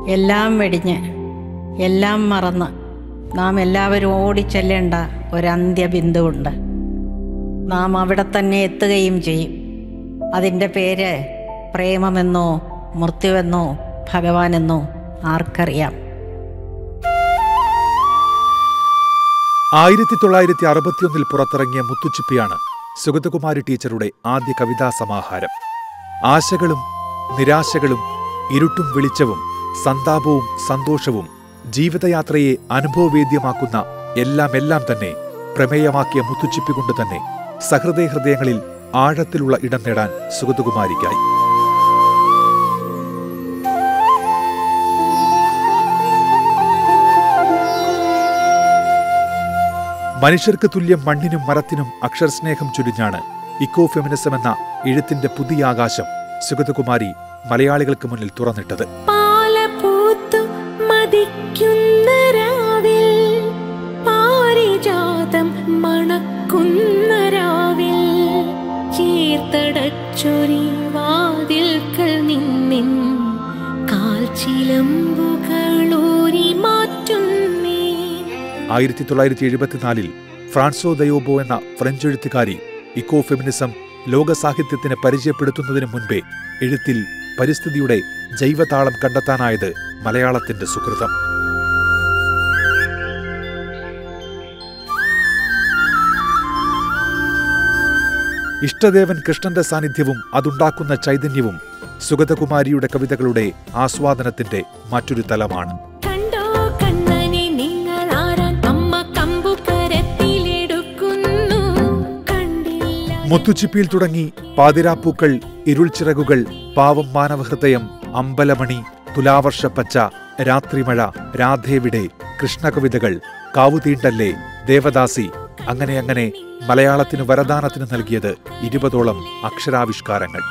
എല്ലാം വെടിഞ്ഞ് എല്ലാം മറന്ന് നാം എല്ലാവരും ഓടിച്ചെല്ലേണ്ട ഒരന്ത്യബിന്ദുവുണ്ട് നാം അവിടെ തന്നെ എത്തുകയും ചെയ്യും അതിൻ്റെ പേര് പ്രേമമെന്നോ മൃത്യുവെന്നോ ഭഗവാനെന്നോ ആർക്കറിയാം ആയിരത്തി തൊള്ളായിരത്തി അറുപത്തിയൊന്നിൽ പുറത്തിറങ്ങിയ മുത്തുച്ചിപ്പിയാണ് സുഗതകുമാരി ടീച്ചറുടെ ആദ്യ കവിതാ സമാഹാരം ആശകളും നിരാശകളും ഇരുട്ടും വെളിച്ചവും സന്താപവും സന്തോഷവും ജീവിതയാത്രയെ അനുഭവവേദ്യമാക്കുന്ന എല്ലാം എല്ലാം തന്നെ പ്രമേയമാക്കിയ മുത്തുച്ചിപ്പി കൊണ്ട് തന്നെ സഹൃദയ ഹൃദയങ്ങളിൽ ആഴത്തിലുള്ള ഇടം നേടാൻ സുഗതകുമാരിക്കായി മനുഷ്യർക്ക് തുല്യം മണ്ണിനും മരത്തിനും അക്ഷരസ്നേഹം ചുരിഞ്ഞാണ് ഇക്കോ ഫെമിനിസം എന്ന എഴുത്തിന്റെ പുതിയ ആകാശം സുഗതകുമാരി മലയാളികൾക്ക് മുന്നിൽ തുറന്നിട്ടത് പാലപൂത്തു മതിക്കുന്ന രാവിൽ പാരിജാതം മണക്കുന്ന രാവിൽ ചീർത്തടച്ചൊരി വാതിൽക്കൽ നിന്നിൻ കാൽച്ചിലമ്പുകളൂരി മാറ്റുന്നേ ആയിരത്തി തൊള്ളായിരത്തി എഴുപത്തിനാലിൽ ഫ്രാൻസോ ദയോബോ എന്ന ഫ്രഞ്ച് എഴുത്തുകാരി ഇക്കോ ഫെമിനിസം ലോക സാഹിത്യത്തിന് പരിചയപ്പെടുത്തുന്നതിന് മുൻപേ എഴുത്തിൽ പരിസ്ഥിതിയുടെ ജൈവതാളം കണ്ടെത്താനായത് മലയാളത്തിന്റെ സുഹൃതം ഇഷ്ടദേവൻ കൃഷ്ണന്റെ സാന്നിധ്യവും അതുണ്ടാക്കുന്ന ചൈതന്യവും സുഗതകുമാരിയുടെ കവിതകളുടെ ആസ്വാദനത്തിന്റെ മറ്റൊരു തലമാണ് കണ്ടോ കണ്ണനെ നിങ്ങൾ ആരാൻ അമ്മ കമ്പു കരത്തിലെടുക്കുന്നു കണ്ടില്ല മുത്തുച്ചിപ്പിയിൽ തുടങ്ങി പാതിരാപ്പൂക്കൾ ഇരുൾച്ചിറകുകൾ പാവം മാനവഹൃദയം അമ്പലമണി തുലാവർഷപ്പച്ച രാത്രിമഴ രാധേവിടെ കൃഷ്ണകവിതകൾ കാവുതീണ്ടല്ലേ ദേവദാസി അങ്ങനെ അങ്ങനെ മലയാളത്തിന് വരദാനത്തിന് നൽകിയത് ഇരുപതോളം അക്ഷരാവിഷ്കാരങ്ങൾ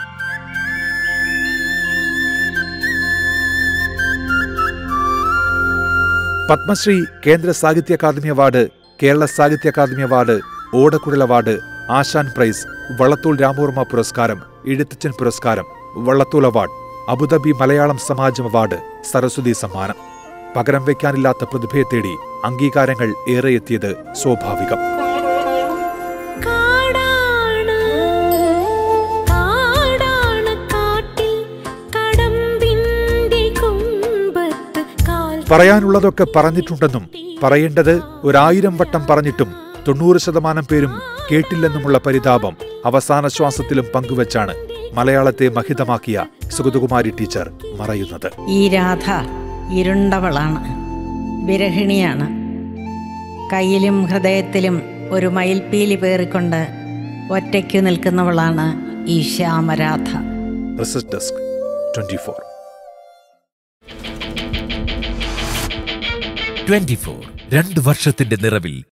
പത്മശ്രീ കേന്ദ്ര സാഹിത്യ academy award Kerala Sahitya academy award Odakkuzhal award Asan prize Vallathol Ramavarma പുരസ്കാരം എഴുത്തച്ഛൻ പുരസ്കാരം Vallathol award Abu Dhabi Malayalam Samajam award Saraswati സമ്മാനം പകരം വയ്ക്കാനില്ലാത്ത പ്രതിഭയെ തേടി അംഗീകാരങ്ങൾ ഏറെ എത്തിയത് സ്വാഭാവികം കാടാണ് കാടാണ് കാട്ടിൽ കടമ്പിന്റെ കുമ്പത്ത് കാൽ പറയാനുള്ളതൊക്കെ പറഞ്ഞിട്ടുണ്ടെന്നും പറയേണ്ടത് ഒരായിരം വട്ടം പറഞ്ഞിട്ടും തൊണ്ണൂറ് ശതമാനം പേരും കേട്ടില്ലെന്നുമുള്ള പരിതാപം അവസാന ശ്വാസത്തിലും പങ്കുവച്ചാണ് മലയാളത്തെ മഹിതമാക്കിയ സുഗതകുമാരി ടീച്ചർ മറയുന്നത് ഈ രാധ ഇരുണ്ടവളാണ് വിരഹിണിയാണ് കയ്യിലും ഹൃദയത്തിലും ഒരു മയിൽപ്പീലി പേറിക്കൊണ്ട് ഒറ്റയ്ക്കു നിൽക്കുന്നവളാണ് ഈ Shyamaradha research desk twenty four twenty four രണ്ട് വർഷത്തിന്റെ നിറവിൽ